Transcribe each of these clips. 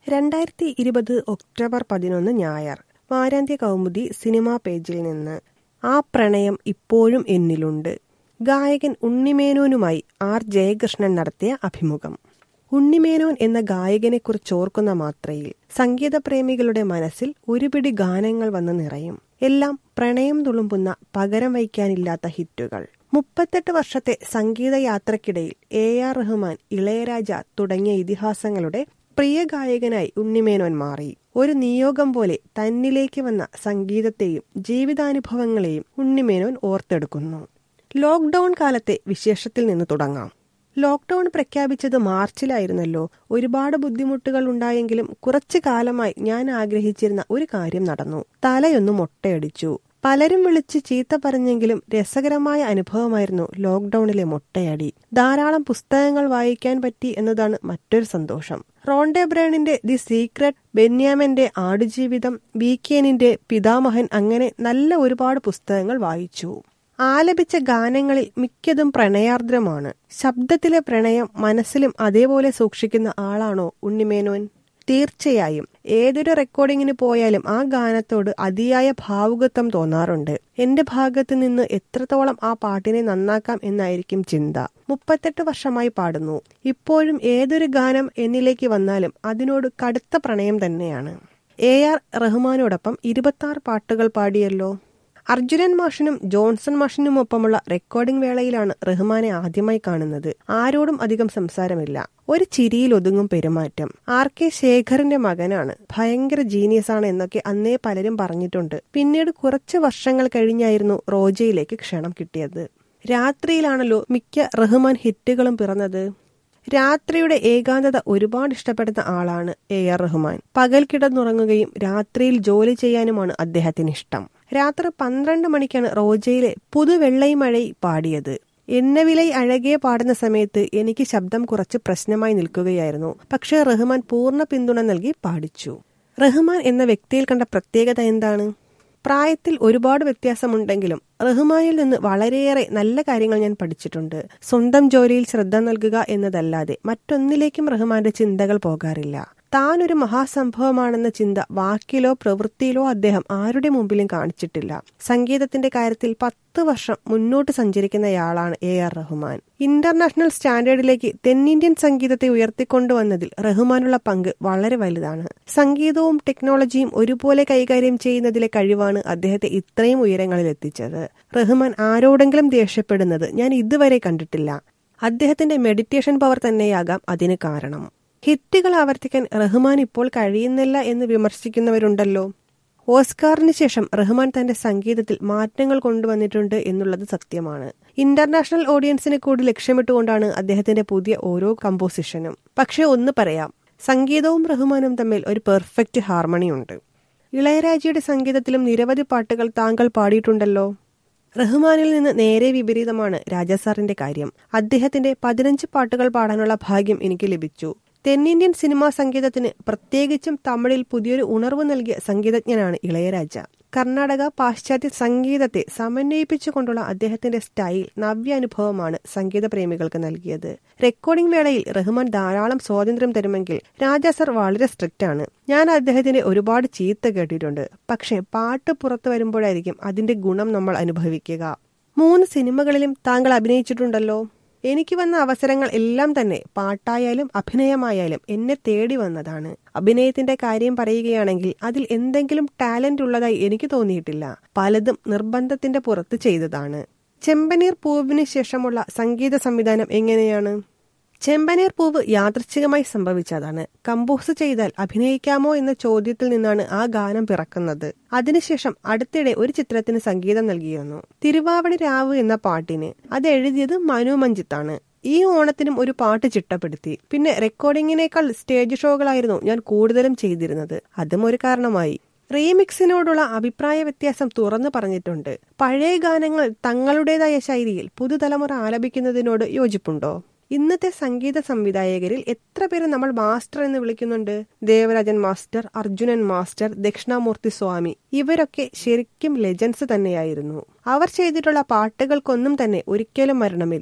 രണ്ടായിരത്തി ഇരുപത് ഒക്ടോബർ പതിനൊന്ന് ഞായർ വാരാന്ത്യ കൗമുദി സിനിമാ പേജിൽ നിന്ന് ആ പ്രണയം ഇപ്പോഴും എന്നിലുണ്ട് ഗായകൻ ഉണ്ണിമേനോനുമായി ആർ ജയകൃഷ്ണൻ നടത്തിയ അഭിമുഖം ഉണ്ണിമേനോൻ എന്ന ഗായകനെക്കുറിച്ചോർക്കുന്ന മാത്രയിൽ സംഗീതപ്രേമികളുടെ മനസ്സിൽ ഒരുപിടി ഗാനങ്ങൾ വന്ന് നിറയും എല്ലാം പ്രണയം തുളുമ്പുന്ന പകരം വയ്ക്കാനില്ലാത്ത ഹിറ്റുകൾ മുപ്പത്തെട്ട് വർഷത്തെ സംഗീതയാത്രക്കിടയിൽ എ ആർ റഹ്മാൻ ഇളയരാജ തുടങ്ങിയ ഇതിഹാസങ്ങളുടെ പ്രിയ ഗായകനായി ഉണ്ണിമേനോൻ മാറി ഒരു നിയോഗം പോലെ തന്നിലേക്ക് വന്ന സംഗീതത്തെയും ജീവിതാനുഭവങ്ങളെയും ഉണ്ണിമേനോൻ ഓർത്തെടുക്കുന്നു ലോക്ക്ഡൌൺ കാലത്തെ വിശേഷത്തിൽ നിന്ന് തുടങ്ങാം ലോക്ക്ഡൌൺ പ്രഖ്യാപിച്ചത് മാർച്ചിലായിരുന്നല്ലോ ഒരുപാട് ബുദ്ധിമുട്ടുകൾ ഉണ്ടായെങ്കിലും കുറച്ചു കാലമായി ഞാൻ ആഗ്രഹിച്ചിരുന്ന ഒരു കാര്യം നടന്നു തലയൊന്ന് മൊട്ടയടിച്ചു പലരും വിളിച്ച് ചീത്ത പറഞ്ഞെങ്കിലും രസകരമായ അനുഭവമായിരുന്നു ലോക്ക്ഡൌണിലെ മൊട്ടയടി ധാരാളം പുസ്തകങ്ങൾ വായിക്കാൻ പറ്റി എന്നതാണ് മറ്റൊരു സന്തോഷം റോണ്ടെ ബ്രേണിന്റെ ദി സീക്രട്ട് ബെന്യാമന്റെ ആടുജീവിതം വീക്കേനിന്റെ പിതാമഹൻ അങ്ങനെ നല്ല ഒരുപാട് പുസ്തകങ്ങൾ വായിച്ചു ആലപിച്ച ഗാനങ്ങളിൽ മിക്കതും പ്രണയാർദ്രമാണ് ശബ്ദത്തിലെ പ്രണയം മനസ്സിലും അതേപോലെ സൂക്ഷിക്കുന്ന ആളാണോ ഉണ്ണിമേനോൻ തീർച്ചയായും ഏതൊരു റെക്കോർഡിങ്ങിന് പോയാലും ആ ഗാനത്തോട് അതിയായ ഭാവുകത്വം തോന്നാറുണ്ട് എന്റെ ഭാഗത്ത് നിന്ന് എത്രത്തോളം ആ പാട്ടിനെ നന്നാക്കാം എന്നായിരിക്കും ചിന്ത മുപ്പത്തെട്ട് വർഷമായി പാടുന്നു ഇപ്പോഴും ഏതൊരു ഗാനം എന്നിലേക്ക് വന്നാലും അതിനോട് കടുത്ത പ്രണയം തന്നെയാണ് എ ആർ റഹ്മാനോടൊപ്പം ഇരുപത്തി ആറ് പാട്ടുകൾ പാടിയല്ലോ അർജുനൻ മാഷിനും ജോൺസൺ മാഷിനുമൊപ്പമുള്ള റെക്കോർഡിംഗ് വേളയിലാണ് റഹ്മാനെ ആദ്യമായി കാണുന്നത് ആരോടും അധികം സംസാരമില്ല ഒരു ചിരിയിൽ ഒതുങ്ങും പെരുമാറ്റം ആർ കെ ശേഖറിന്റെ മകനാണ് ഭയങ്കര ജീനിയസ് ആണ് എന്നൊക്കെ അന്നേ പലരും പറഞ്ഞിട്ടുണ്ട് പിന്നീട് കുറച്ച് വർഷങ്ങൾ കഴിഞ്ഞായിരുന്നു റോജയിലേക്ക് ക്ഷണം കിട്ടിയത് രാത്രിയിലാണല്ലോ മിക്ക റഹ്മാൻ ഹിറ്റുകളും പിറന്നത് രാത്രിയുടെ ഏകാന്തത ഒരുപാട് ഇഷ്ടപ്പെടുന്ന ആളാണ് എ ആർ റഹ്മാൻ പകൽ കിടന്നുറങ്ങുകയും രാത്രിയിൽ ജോലി ചെയ്യാനുമാണ് അദ്ദേഹത്തിന് ഇഷ്ടം രാത്രി പന്ത്രണ്ട് മണിക്കാണ് റോജയിലെ പുതുവെള്ളൈ മഴ പാടിയത് എണ്ണവിലൈ അഴകെ പാടുന്ന സമയത്ത് എനിക്ക് ശബ്ദം കുറച്ച് പ്രശ്നമായി നിൽക്കുകയായിരുന്നു പക്ഷേ റഹ്മാൻ പൂർണ്ണ പിന്തുണ നൽകി പാടിച്ചു റഹ്മാൻ എന്ന വ്യക്തിയിൽ കണ്ട പ്രത്യേകത എന്താണ് പ്രായത്തിൽ ഒരുപാട് വ്യത്യാസമുണ്ടെങ്കിലും റഹ്മാനിൽ നിന്ന് വളരെയേറെ നല്ല കാര്യങ്ങൾ ഞാൻ പഠിച്ചിട്ടുണ്ട് സ്വന്തം ജോലിയിൽ ശ്രദ്ധ നൽകുക എന്നതല്ലാതെ മറ്റൊന്നിലേക്കും റഹ്മാന്റെ ചിന്തകൾ പോകാറില്ല താൻ ഒരു മഹാസംഭവമാണെന്ന ചിന്ത വാക്കിലോ പ്രവൃത്തിയിലോ അദ്ദേഹം ആരുടെ മുമ്പിലും കാണിച്ചിട്ടില്ല സംഗീതത്തിന്റെ കാര്യത്തിൽ പത്ത് വർഷം മുന്നോട്ട് സഞ്ചരിക്കുന്നയാളാണ് എ ആർ റഹ്മാൻ ഇന്റർനാഷണൽ സ്റ്റാൻഡേർഡിലേക്ക് തെന്നിന്ത്യൻ സംഗീതത്തെ ഉയർത്തിക്കൊണ്ടുവന്നതിൽ റഹ്മാനുള്ള പങ്ക് വളരെ വലുതാണ് സംഗീതവും ടെക്നോളജിയും ഒരുപോലെ കൈകാര്യം ചെയ്യുന്നതിലെ കഴിവാണ് അദ്ദേഹത്തെ ഇത്രയും ഉയരങ്ങളിൽ എത്തിച്ചത് റഹ്മാൻ ആരോടെങ്കിലും ദേഷ്യപ്പെടുന്നത് ഞാൻ ഇതുവരെ കണ്ടിട്ടില്ല അദ്ദേഹത്തിന്റെ മെഡിറ്റേഷൻ പവർ തന്നെയാകാം അതിന് കാരണം ഹിറ്റുകൾ ആവർത്തിക്കാൻ റഹ്മാൻ ഇപ്പോൾ കഴിയുന്നില്ല എന്ന് വിമർശിക്കുന്നവരുണ്ടല്ലോ ഓസ്കാറിന് ശേഷം റഹ്മാൻ തന്റെ സംഗീതത്തിൽ മാറ്റങ്ങൾ കൊണ്ടുവന്നിട്ടുണ്ട് എന്നുള്ളത് സത്യമാണ് ഇന്റർനാഷണൽ ഓഡിയൻസിനെ കൂടി ലക്ഷ്യമിട്ടുകൊണ്ടാണ് അദ്ദേഹത്തിന്റെ പുതിയ ഓരോ കമ്പോസിഷനും പക്ഷെ ഒന്ന് പറയാം സംഗീതവും റഹ്മാനും തമ്മിൽ ഒരു പെർഫെക്റ്റ് ഹാർമണിയുണ്ട് ഇളയരാജയുടെ സംഗീതത്തിലും നിരവധി പാട്ടുകൾ താങ്കൾ പാടിയിട്ടുണ്ടല്ലോ റഹ്മാനിൽ നിന്ന് നേരെ വിപരീതമാണ് രാജാസാറിന്റെ കാര്യം അദ്ദേഹത്തിന്റെ പതിനഞ്ച് പാട്ടുകൾ പാടാനുള്ള ഭാഗ്യം എനിക്ക് ലഭിച്ചു തെന്നിന്ത്യൻ സിനിമാ സംഗീതത്തിന് പ്രത്യേകിച്ചും തമിഴിൽ പുതിയൊരു ഉണർവ് നൽകിയ സംഗീതജ്ഞനാണ് ഇളയരാജ കർണാടക പാശ്ചാത്യ സംഗീതത്തെ സമന്വയിപ്പിച്ചുകൊണ്ടുള്ള അദ്ദേഹത്തിന്റെ സ്റ്റൈൽ നവ്യാനുഭവമാണ് സംഗീത പ്രേമികൾക്ക് നൽകിയത് റെക്കോർഡിംഗ് വേളയിൽ റഹ്മാൻ ധാരാളം സ്വാതന്ത്ര്യം തരുമെങ്കിൽ രാജാ സർ വളരെ സ്ട്രിക്റ്റ് ആണ് ഞാൻ അദ്ദേഹത്തിന്റെ ഒരുപാട് ചീത്ത കേട്ടിട്ടുണ്ട് പക്ഷെ പാട്ട് പുറത്തു വരുമ്പോഴായിരിക്കും അതിന്റെ ഗുണം നമ്മൾ അനുഭവിക്കുക മൂന്ന് സിനിമകളിലും താങ്കൾ അഭിനയിച്ചിട്ടുണ്ടല്ലോ എനിക്ക് വന്ന അവസരങ്ങൾ എല്ലാം തന്നെ പാട്ടായാലും അഭിനയമായാലും എന്നെ തേടി വന്നതാണ് അഭിനയത്തിന്റെ കാര്യം പറയുകയാണെങ്കിൽ അതിൽ എന്തെങ്കിലും ടാലന്റ് ഉള്ളതായി എനിക്ക് തോന്നിയിട്ടില്ല പലതും നിർബന്ധത്തിന്റെ പുറത്ത് ചെയ്തതാണ് ചെമ്പനീർ പൂവിന് ശേഷമുള്ള സംഗീത സംവിധാനം എങ്ങനെയാണ് ചെമ്പനീർ പൂവ് യാദൃച്ഛികമായി സംഭവിച്ചതാണ് കമ്പോസ് ചെയ്താൽ അഭിനയിക്കാമോ എന്ന ചോദ്യത്തിൽ നിന്നാണ് ആ ഗാനം പിറക്കുന്നത് അതിനുശേഷം അടുത്തിടെ ഒരു ചിത്രത്തിന് സംഗീതം നൽകിയിരുന്നു തിരുവാവണി രാവ് എന്ന പാട്ടിന് അത് എഴുതിയത് മനു മഞ്ജിത്താണ് ഈ ഓണത്തിനും ഒരു പാട്ട് ചിട്ടപ്പെടുത്തി പിന്നെ റെക്കോർഡിങ്ങിനേക്കാൾ സ്റ്റേജ് ഷോകളായിരുന്നു ഞാൻ കൂടുതലും ചെയ്തിരുന്നത് അതും ഒരു കാരണമായി റീമിക്സിനോടുള്ള അഭിപ്രായ വ്യത്യാസം തുറന്നു പറഞ്ഞിട്ടുണ്ട് പഴയ ഗാനങ്ങൾ തങ്ങളുടേതായ ശൈലിയിൽ പുതുതലമുറ ആലപിക്കുന്നതിനോട് യോജിപ്പുണ്ടോ ഇന്നത്തെ സംഗീത സംവിധായകരിൽ എത്ര പേര് നമ്മൾ മാസ്റ്റർ എന്ന് വിളിക്കുന്നുണ്ട് ദേവരാജൻ മാസ്റ്റർ അർജുനൻ മാസ്റ്റർ ദക്ഷിണാമൂർത്തി സ്വാമി ഇവരൊക്കെ ശരിക്കും ലെജൻസ് തന്നെയായിരുന്നു അവർ ചെയ്തിട്ടുള്ള പാട്ടുകൾക്കൊന്നും തന്നെ ഒരിക്കലും മരണമില്ല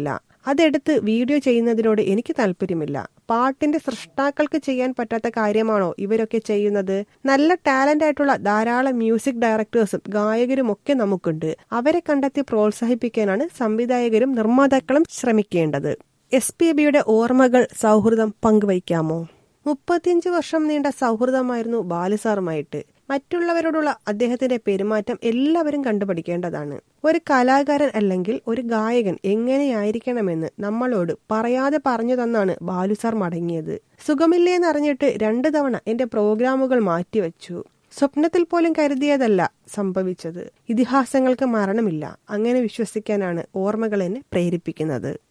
അതെടുത്ത് വീഡിയോ ചെയ്യുന്നതിനോട് എനിക്ക് താല്പര്യമില്ല പാട്ടിന്റെ സൃഷ്ടാക്കൾക്ക് ചെയ്യാൻ പറ്റാത്ത കാര്യമാണോ ഇവരൊക്കെ ചെയ്യുന്നത് നല്ല ടാലന്റ് ആയിട്ടുള്ള ധാരാളം മ്യൂസിക് ഡയറക്ടേഴ്സും ഗായകരും ഒക്കെ നമുക്കുണ്ട് അവരെ കണ്ടെത്തി പ്രോത്സാഹിപ്പിക്കാനാണ് സംവിധായകരും നിർമ്മാതാക്കളും ശ്രമിക്കേണ്ടത് എസ് പി ബിയുടെ ഓർമ്മകൾ സൗഹൃദം പങ്കുവയ്ക്കാമോ മുപ്പത്തിയഞ്ച് വർഷം നീണ്ട സൗഹൃദമായിരുന്നു ബാലുസാറുമായിട്ട് മറ്റുള്ളവരോടുള്ള അദ്ദേഹത്തിന്റെ പെരുമാറ്റം എല്ലാവരും കണ്ടുപഠിക്കേണ്ടതാണ് ഒരു കലാകാരൻ അല്ലെങ്കിൽ ഒരു ഗായകൻ എങ്ങനെയായിരിക്കണമെന്ന് നമ്മളോട് പറയാതെ പറഞ്ഞു തന്നാണ് ബാലുസാർ മടങ്ങിയത് സുഖമില്ലേന്നറിഞ്ഞിട്ട് രണ്ടു തവണ എന്റെ പ്രോഗ്രാമുകൾ മാറ്റിവെച്ചു സ്വപ്നത്തിൽ പോലും കരുതിയതല്ല സംഭവിച്ചത് ഇതിഹാസങ്ങൾക്ക് മരണമില്ല അങ്ങനെ വിശ്വസിക്കാനാണ് ഓർമ്മകൾ എന്നെ പ്രേരിപ്പിക്കുന്നത്